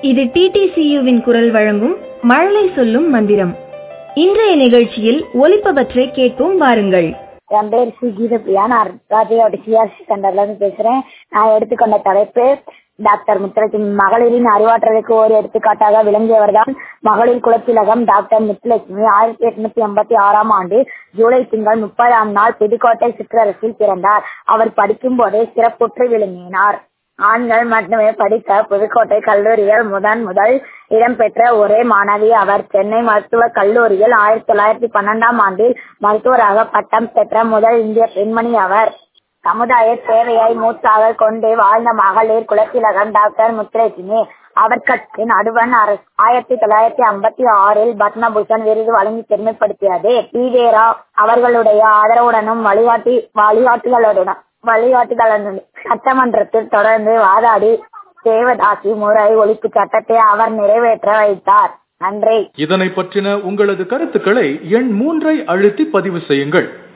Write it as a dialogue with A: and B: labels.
A: இது டிடிசியுவின் குரல் வழங்கும் மழலை சொல்லும் மந்திரம் இன்றைய நிகழ்ச்சியில் ஒலிப்பவற்றை கேட்போம் வாருங்கள்
B: என் பேர் சி கீதப்பிரியா நான் ராஜயோட சிஆர்சி சென்டர்ல இருந்து பேசுறேன் நான் எடுத்துக்கொண்ட தலைப்பு டாக்டர் முத்துலட்சுமி மகளிரின் அறிவாற்றலுக்கு ஒரு எடுத்துக்காட்டாக விளங்கியவர்தான் மகளிர் குலத்திலகம் டாக்டர் முத்துலட்சுமி ஆயிரத்தி எட்நூத்தி எண்பத்தி ஆறாம் ஆண்டு ஜூலை திங்கள் முப்பதாம் நாள் புதுக்கோட்டை சிற்றரசில் பிறந்தார் அவர் படிக்கும் போதே சிறப்புற்று விளங்கினார் ஆண்கள் மட்டுமே படித்த புதுக்கோட்டை கல்லூரியில் முதன் முதல் இடம்பெற்ற ஒரே மாணவி அவர் சென்னை மருத்துவக் கல்லூரியில் ஆயிரத்தி தொள்ளாயிரத்தி பன்னெண்டாம் ஆண்டில் மருத்துவராக பட்டம் பெற்ற முதல் இந்திய பெண்மணி அவர் சமுதாய சேவையை மூச்சாக கொண்டு வாழ்ந்த மகளிர் குலத்திலகம் டாக்டர் முத்துலட்சுமி அவர் கட்சி நடுவன் அரசு ஆயிரத்தி தொள்ளாயிரத்தி ஐம்பத்தி ஆறில் பத்மபூஷன் விருது வழங்கி பெருமைப்படுத்தியது ஈவேரா அவர்களுடைய ஆதரவுடனும் வழிகாட்டி வழிகாட்டுகளுடனும் வழிகாட்டுகளுடன் சட்டமன்றத்தில் தொடர்ந்து வாதாடி தேவதாசி முறை ஒழிப்பு சட்டத்தை அவர் நிறைவேற்ற வைத்தார் நன்றி
C: இதனை பற்றின உங்களது கருத்துக்களை எண் மூன்றை அழுத்தி பதிவு செய்யுங்கள்